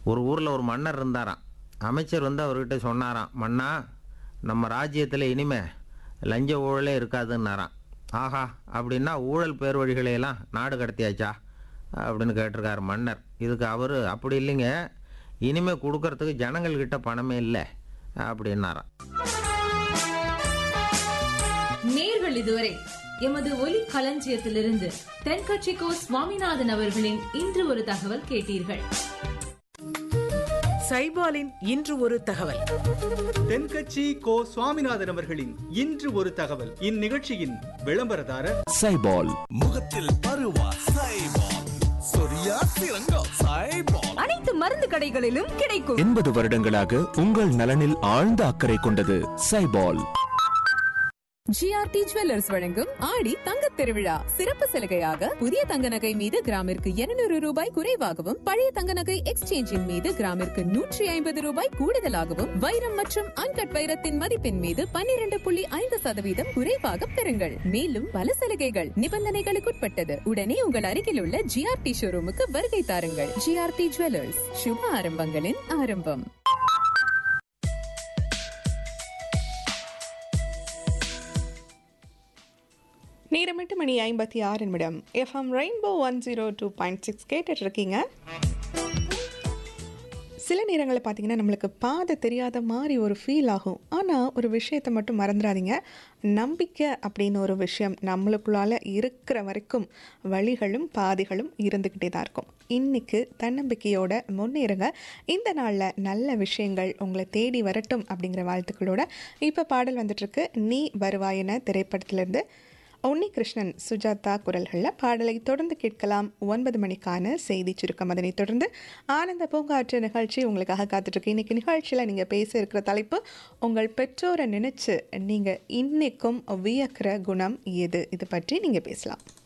ஒரு ஊரில் ஒரு மன்னர் இருந்தாராம் அமைச்சர் வந்து அவர்கிட்ட சொன்னாராம் மன்னா நம்ம ராஜ்யத்தில் இனிமே லஞ்ச ஊழலே இருக்காதுன்னாராம் ஆஹா அப்படின்னா ஊழல் பேர் வழிகளையெல்லாம் நாடு கடத்தியாச்சா அப்படின்னு கேட்டிருக்காரு மன்னர் இதுக்கு அவர் அப்படி இல்லைங்க இனிமே கொடுக்கறதுக்கு ஜனங்கள்கிட்ட பணமே இல்லை அப்படின்னாராம் நேர்கள் இதுவரை எமது ஒலி களஞ்சியத்திலிருந்து தென்கட்சிக்கோ சுவாமிநாதன் அவர்களின் இன்று ஒரு தகவல் கேட்டீர்கள் சைபாலின் இன்று ஒரு தகவல் தென்கட்சி கோ சுவாமிநாதன் அவர்களின் இன்று ஒரு தகவல் இந்நிகழ்ச்சியின் விளம்பரதாரர் சைபால் முகத்தில் பருவா சைபால் சொரியா சிறங்கா சைபால் அனைத்து மருந்து கடைகளிலும் கிடைக்கும் எண்பது வருடங்களாக உங்கள் நலனில் ஆழ்ந்த அக்கறை கொண்டது சைபால் ஜிஆர்டி ஜுவல்லர்ஸ் வழங்கும் ஆடி தங்க திருவிழா சிறப்பு சலுகையாக புதிய தங்க நகை மீது கிராமிற்கு 200 ரூபாய் குறைவாகவும் பழைய தங்க நகை எக்ஸ்சேஞ்சின் மீது கிராமிற்கு நூற்றி ஐம்பது ரூபாய் கூடுதலாகவும் வைரம் மற்றும் அன்கட் வைரத்தின் மதிப்பின் மீது 12.5% புள்ளி ஐந்து சதவீதம் குறைவாக பெறுங்கள் மேலும் பல சலுகைகள் நிபந்தனைகளுக்குட்பட்டது உடனே உங்கள் அருகில் உள்ள ஜிஆர்டி ஷோரூமுக்கு வருகை தாருங்கள் ஜிஆர்டி ஜுவல்லர்ஸ் சுப ஆரம்பங்களின் ஆரம்பம் நேரம் எட்டு மணி ஐம்பத்தி ஆறு நிமிடம் FM rainbow one zero two point six கேட்டுட்டு இருக்கீங்க சில நேரங்களில் பார்த்தீங்கன்னா நம்மளுக்கு பாதை தெரியாத மாதிரி ஒரு ஃபீல் ஆகும் ஆனால் ஒரு விஷயத்தை மட்டும் மறந்துடாதீங்க நம்பிக்கை அப்படின்னு ஒரு விஷயம் நம்மளுக்குள்ளால இருக்கிற வரைக்கும் வழிகளும் பாதைகளும் இருந்துக்கிட்டே தான் இருக்கும் இன்னைக்கு தன்னம்பிக்கையோட முன்னேறுங்க இந்த நாளில் நல்ல விஷயங்கள் உங்களை தேடி வரட்டும் அப்படிங்கிற வாழ்த்துக்களோட இப்போ பாடல் வந்துட்டுருக்கு நீ வருவாயின திரைப்படத்திலிருந்து உன்னி கிருஷ்ணன் சுஜாதா குரல்களில் பாடலை தொடர்ந்து கேட்கலாம் ஒன்பது மணிக்கான செய்தி சுருக்கம் அதனை தொடர்ந்து ஆனந்த பூங்காற்று நிகழ்ச்சி உங்களுக்காக காத்துட்ருக்கு இன்னைக்கு நிகழ்ச்சியில் நீங்கள் பேச இருக்கிற தலைப்பு உங்கள் பெற்றோரை நினச்சி நீங்கள் இன்னைக்கும் வியக்கிற குணம் எது இது பற்றி நீங்கள் பேசலாம்